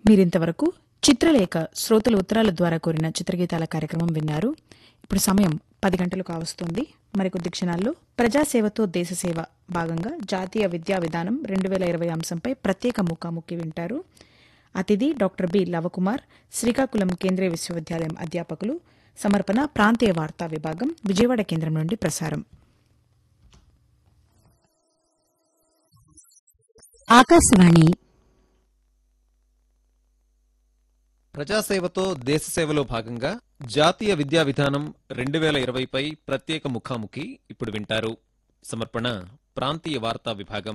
మీరింతవరకు చిత్రలేఖ శ్రోతల ఉత్తరాల ద్వారా కోరిన చిత్రగీతాల కార్యక్రమం విన్నారు ఇప్పుడు సమయం పది గంటలు కావస్తోంది మరికొద్ది క్షణాల్లో ప్రజాసేవతో దేశసేవ భాగంగా జాతీయ విద్యా విధానం రెండు వేల ఇరవై అంశంపై ప్రత్యేక ముఖాముఖి వింటారు అతిథి డాక్టర్ బి లవకుమార్ శ్రీకాకుళం కేంద్రీయ విశ్వవిద్యాలయం అధ్యాపకులు సమర్పణ ప్రాంతీయ వార్తా విభాగం విజయవాడ కేంద్రం నుండి ప్రసారం ఆకాశవాణి ప్రజాసేవతో దేశసేవలో భాగంగా జాతీయ విద్యా విధానం రెండు వేల ఇరవైపై ప్రత్యేక ముఖాముఖి ఇప్పుడు వింటారు సమర్పణ ప్రాంతీయ వార్తా విభాగం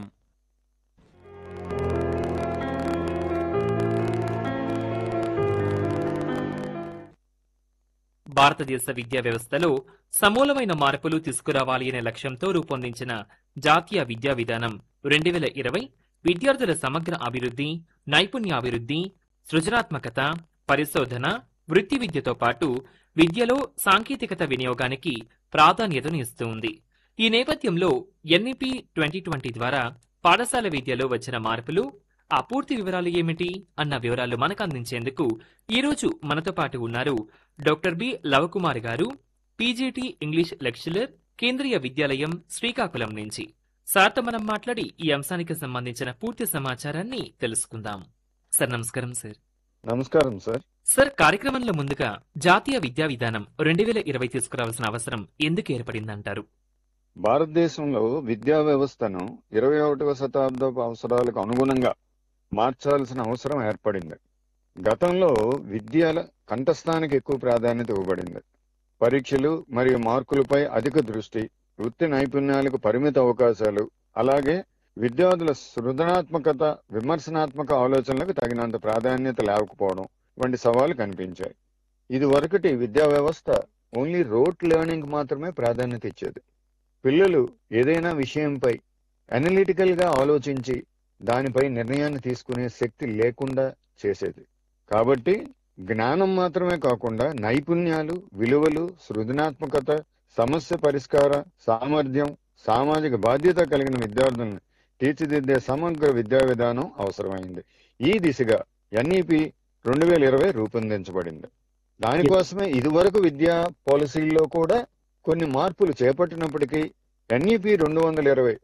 భారతదేశ విద్యా వ్యవస్థలో సమూలమైన మార్పులు తీసుకురావాలి అనే లక్ష్యంతో రూపొందించిన జాతీయ విద్యా విధానం రెండు వేల ఇరవై విద్యార్థుల సమగ్ర అభివృద్ధి నైపుణ్యాభివృద్ధి సృజనాత్మకత పరిశోధన వృత్తి విద్యతో పాటు విద్యలో సాంకేతికత వినియోగానికి ప్రాధాన్యతను ఇస్తుంది ఈ నేపథ్యంలో ఎన్ఈపి ట్వంటీ ట్వంటీ ద్వారా పాఠశాల విద్యలో వచ్చిన మార్పులు ఆ పూర్తి వివరాలు ఏమిటి అన్న వివరాలు మనకు అందించేందుకు ఈ రోజు మనతో పాటు ఉన్నారు డాక్టర్ బి లవకుమార్ గారు పీజీటీ ఇంగ్లీష్ లెక్చరర్ కేంద్రీయ విద్యాలయం శ్రీకాకుళం నుంచి సార్తో మనం మాట్లాడి ఈ అంశానికి సంబంధించిన పూర్తి సమాచారాన్ని తెలుసుకుందాం సార్ నమస్కారం సార్ నమస్కారం సార్ సార్ కార్యక్రమంలో ముందుగా జాతీయ విద్యా విధానం రెండు వేల ఇరవై తీసుకురావాల్సిన అవసరం ఎందుకు ఏర్పడిందంటారు భారతదేశంలో విద్యా వ్యవస్థను ఇరవై ఒకటవ శతాబ్దపు అవసరాలకు అనుగుణంగా మార్చాల్సిన అవసరం ఏర్పడింది గతంలో విద్యల కంఠస్థానికి ఎక్కువ ప్రాధాన్యత ఇవ్వబడింది పరీక్షలు మరియు మార్కులపై అధిక దృష్టి వృత్తి నైపుణ్యాలకు పరిమిత అవకాశాలు అలాగే విద్యార్థుల సృజనాత్మకత విమర్శనాత్మక ఆలోచనలకు తగినంత ప్రాధాన్యత లేకపోవడం వంటి సవాళ్లు కనిపించాయి ఇది వరకటి విద్యా వ్యవస్థ ఓన్లీ రోట్ లెర్నింగ్ మాత్రమే ప్రాధాన్యత ఇచ్చేది పిల్లలు ఏదైనా విషయంపై అనలిటికల్ గా ఆలోచించి దానిపై నిర్ణయాన్ని తీసుకునే శక్తి లేకుండా చేసేది కాబట్టి జ్ఞానం మాత్రమే కాకుండా నైపుణ్యాలు విలువలు సృజనాత్మకత సమస్య పరిష్కార సామర్థ్యం సామాజిక బాధ్యత కలిగిన విద్యార్థులను తీర్చిదిద్దే సమగ్ర విద్యా విధానం అవసరమైంది ఈ దిశగా ఎన్ఈపి రెండు వేల ఇరవై రూపొందించబడింది దానికోసమే ఇదివరకు విద్యా పాలసీల్లో కూడా కొన్ని మార్పులు చేపట్టినప్పటికీ ఎన్ఈపి రెండు వందల ఇరవై